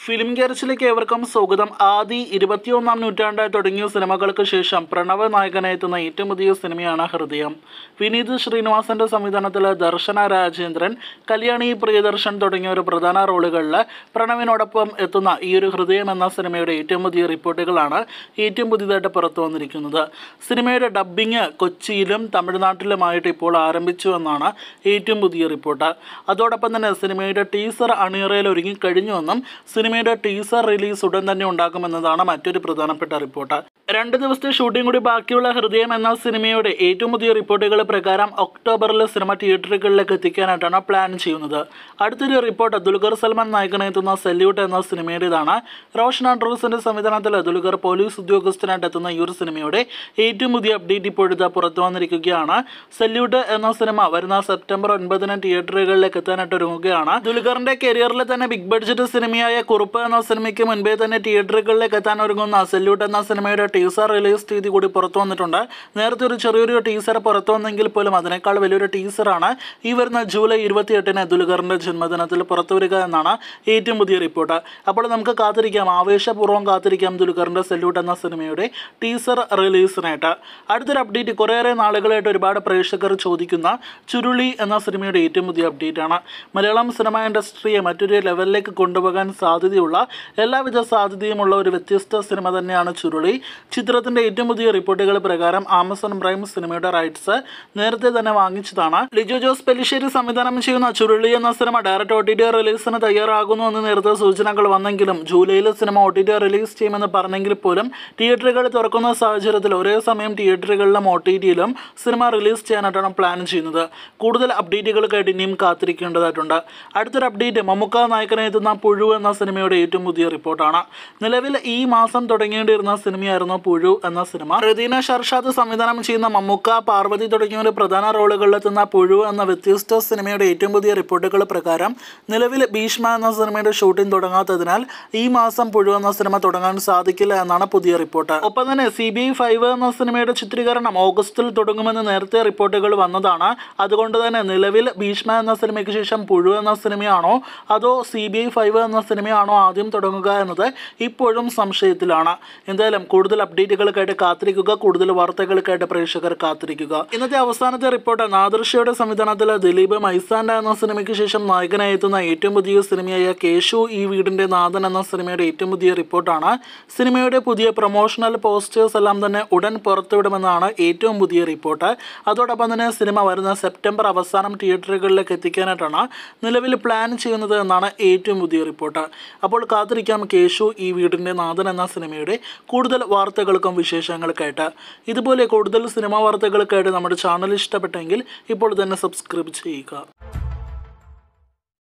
film ഗെറിച്ചിലേക്ക് ഏവർക്കും സ്വാഗതം ആദി ഇരുപത്തിയൊന്നാം നൂറ്റാണ്ട് തുടങ്ങിയ സിനിമകൾക്ക് ശേഷം പ്രണവ് നായകനെത്തുന്ന ഏറ്റവും പുതിയ സിനിമയാണ് ഹൃദയം വിനീത് ശ്രീനിവാസന്റെ സംവിധാനത്തിൽ ദർശന രാജേന്ദ്രൻ കല്യാണി പ്രിയദർശൻ തുടങ്ങിയ ഒരു പ്രധാന റോളുകളിൽ പ്രണവിനോടൊപ്പം എത്തുന്ന ഈ ഒരു ഹൃദയം എന്ന സിനിമയുടെ ഏറ്റവും പുതിയ റിപ്പോർട്ടുകളാണ് ഏറ്റവും പുതിയതായിട്ട് പുറത്തു വന്നിരിക്കുന്നത് സിനിമയുടെ ഡബ്ബിങ് കൊച്ചിയിലും തമിഴ്നാട്ടിലുമായിട്ട് ഇപ്പോൾ ആരംഭിച്ചു എന്നാണ് ഏറ്റവും പുതിയ റിപ്പോർട്ട് അതോടൊപ്പം തന്നെ സിനിമയുടെ ടീസർ അണിയറയിൽ ഒരുങ്ങിക്കഴിഞ്ഞുവെന്നും സിനിമയുടെ ടീസർ റിലീസ് ഉടൻ തന്നെ ഉണ്ടാകുമെന്നതാണ് മറ്റൊരു പ്രധാനപ്പെട്ട റിപ്പോർട്ട് രണ്ട് ദിവസത്തെ ഷൂട്ടിംഗ് കൂടി ബാക്കിയുള്ള ഹൃദയം എന്ന സിനിമയുടെ ഏറ്റവും പുതിയ റിപ്പോർട്ടുകൾ പ്രകാരം ഒക്ടോബറിൽ സിനിമ തിയേറ്ററുകളിലേക്ക് എത്തിക്കാനായിട്ടാണ് പ്ലാൻ ചെയ്യുന്നത് അടുത്തൊരു റിപ്പോർട്ട് ദുൽഖർ സൽമാൻ നായകനെത്തുന്ന സെല്യൂട്ട് എന്ന സിനിമയുടേതാണ് റോഷൻ ആൻഡ്രൂസിന്റെ സംവിധാനത്തിൽ ദുൽഖർ പോലീസ് ഉദ്യോഗസ്ഥനായിട്ട് എത്തുന്ന ഈ ഒരു സിനിമയുടെ ഏറ്റവും പുതിയ അപ്ഡേറ്റ് ഇപ്പോഴത്തെ പുറത്തു വന്നിരിക്കുകയാണ് സെല്യൂട്ട് എന്ന സിനിമ വരുന്ന സെപ്റ്റംബർ ഒൻപതിന് തിയേറ്ററുകളിലേക്ക് എത്താനായിട്ട് ഒരുങ്ങുകയാണ് ദുൽഖറിന്റെ കരിയറിൽ തന്നെ ബിഗ് ബഡ്ജറ്റ് സിനിമയായ കുറുപ്പ് എന്ന സിനിമയ്ക്ക് മുൻപേ തന്നെ തിയേറ്ററുകളിലേക്ക് എത്താൻ ഒരുങ്ങുന്ന സെല്യൂട്ട് എന്ന സിനിമയുടെ ടീസർ റിലീസ് തീയതി കൂടി പുറത്തു വന്നിട്ടുണ്ട് നേരത്തെ ഒരു ചെറിയൊരു ടീസർ പുറത്തു വന്നെങ്കിൽ പോലും അതിനേക്കാൾ വലിയൊരു ടീസറാണ് ഈ വരുന്ന ജൂലൈ ഇരുപത്തിയെട്ടിന് ദുൽഖറിന്റെ ജന്മദിനത്തിൽ പുറത്തു വരിക എന്നാണ് ഏറ്റവും പുതിയ റിപ്പോർട്ട് അപ്പോൾ നമുക്ക് കാത്തിരിക്കാം ആവേശപൂർവ്വം കാത്തിരിക്കാം ദുൽഖറിന്റെ സെല്യൂട്ട് എന്ന സിനിമയുടെ ടീസർ റിലീസിനായിട്ട് അടുത്തൊരു അപ്ഡേറ്റ് കുറേയേറെ നാളുകളായിട്ട് ഒരുപാട് പ്രേക്ഷകർ ചോദിക്കുന്ന ചുരുളി എന്ന സിനിമയുടെ ഏറ്റവും പുതിയ അപ്ഡേറ്റ് ആണ് മലയാളം സിനിമ ഇൻഡസ്ട്രിയെ മറ്റൊരു ലെവലിലേക്ക് കൊണ്ടുപോകാൻ സാധ്യതയുള്ള എല്ലാവിധ സാധ്യതയുമുള്ള ഒരു വ്യത്യസ്ത സിനിമ തന്നെയാണ് ചുരുളി ചിത്രത്തിന്റെ ഏറ്റവും പുതിയ റിപ്പോർട്ടുകൾ പ്രകാരം ആമസോൺ പ്രൈം സിനിമയുടെ റൈറ്റ്സ് നേരത്തെ തന്നെ വാങ്ങിച്ചതാണ് ലിജോ ജോസ് പെലിശ്ശേരി സംവിധാനം ചെയ്യുന്ന ചുരുളി എന്ന സിനിമ ഡയറക്റ്റ് ഒ ടി ടി റിലീസിന് തയ്യാറാകുന്നു എന്ന് നേരത്തെ സൂചനകൾ വന്നെങ്കിലും ജൂലൈയിൽ സിനിമ ഒ ടി ടി റിലീസ് ചെയ്യുമെന്ന് പറഞ്ഞെങ്കിൽ പോലും തിയേറ്ററുകൾ തുറക്കുന്ന സാഹചര്യത്തിൽ ഒരേ സമയം തിയേറ്ററുകളിലും ഒ ടി ടിയിലും സിനിമ റിലീസ് ചെയ്യാനായിട്ടാണ് പ്ലാൻ ചെയ്യുന്നത് കൂടുതൽ അപ്ഡേറ്റുകൾക്കായിട്ട് ഇനിയും കാത്തിരിക്കേണ്ടതായിട്ടുണ്ട് അടുത്തൊരു അപ്ഡേറ്റ് മമ്മുക്ക നായകനെ എത്തുന്ന പുഴു എന്ന സിനിമയുടെ ഏറ്റവും പുതിയ റിപ്പോർട്ടാണ് നിലവിൽ ഈ മാസം തുടങ്ങേണ്ടിയിരുന്ന സിനിമയായിരുന്നു പുഴു എന്ന സിനിമ റദീന ഷർഷാദ് സംവിധാനം ചെയ്യുന്ന മമ്മുക്ക പാർവതി തുടങ്ങിയവർ പ്രധാന റോളുകളിലെത്തുന്ന പുഴു എന്ന വ്യത്യസ്ത സിനിമയുടെ ഏറ്റവും പുതിയ റിപ്പോർട്ടുകൾ പ്രകാരം നിലവിൽ ഭീഷ്മ എന്ന സിനിമയുടെ ഷൂട്ടിംഗ് തുടങ്ങാത്തതിനാൽ ഈ മാസം പുഴു എന്ന സിനിമ തുടങ്ങാൻ സാധിക്കില്ല എന്നാണ് പുതിയ റിപ്പോർട്ട് ഒപ്പം തന്നെ സി ബി ഐ ഫൈവ് എന്ന സിനിമയുടെ ചിത്രീകരണം ഓഗസ്റ്റിൽ തുടങ്ങുമെന്ന് നേരത്തെ റിപ്പോർട്ടുകൾ വന്നതാണ് അതുകൊണ്ട് തന്നെ നിലവിൽ ഭീഷ്മ എന്ന സിനിമയ്ക്ക് ശേഷം പുഴു എന്ന സിനിമയാണോ അതോ സി ബി ഐ ഫൈവ് എന്ന സിനിമയാണോ ആദ്യം തുടങ്ങുക എന്നത് ഇപ്പോഴും സംശയത്തിലാണ് എന്തായാലും കൂടുതൽ അപ്ഡേറ്റുകൾക്കായിട്ട് കാത്തിരിക്കുക കൂടുതൽ വാർത്തകൾക്കായിട്ട് പ്രേക്ഷകർ കാത്തിരിക്കുക ഇന്നത്തെ അവസാനത്തെ റിപ്പോർട്ട് നാദൃശ്യയുടെ സംവിധാനത്തിൽ ദിലീപ് മൈസാൻഡ എന്ന സിനിമയ്ക്ക് ശേഷം നായകനായി എത്തുന്ന ഏറ്റവും പുതിയ സിനിമയായ കേശു ഈ വീടിന്റെ നാഥൻ എന്ന സിനിമയുടെ ഏറ്റവും പുതിയ റിപ്പോർട്ടാണ് സിനിമയുടെ പുതിയ പ്രൊമോഷണൽ പോസ്റ്റേഴ്സ് എല്ലാം തന്നെ ഉടൻ പുറത്തുവിടുമെന്നാണ് ഏറ്റവും പുതിയ റിപ്പോർട്ട് അതോടൊപ്പം തന്നെ സിനിമ വരുന്ന സെപ്റ്റംബർ അവസാനം തിയേറ്ററുകളിലേക്ക് എത്തിക്കാനായിട്ടാണ് നിലവിൽ പ്ലാൻ ചെയ്യുന്നത് എന്നാണ് ഏറ്റവും പുതിയ റിപ്പോർട്ട് അപ്പോൾ കാത്തിരിക്കാം കേശു ഈ വീടിൻ്റെ നാഥൻ എന്ന സിനിമയുടെ കൂടുതൽ വാർത്തകൾക്കും വിശേഷങ്ങൾക്കായിട്ട് ഇതുപോലെ കൂടുതൽ സിനിമാ വാർത്തകൾക്കായിട്ട് നമ്മുടെ ചാനൽ ഇഷ്ടപ്പെട്ടെങ്കിൽ ഇപ്പോൾ തന്നെ സബ്സ്ക്രൈബ് ചെയ്യുക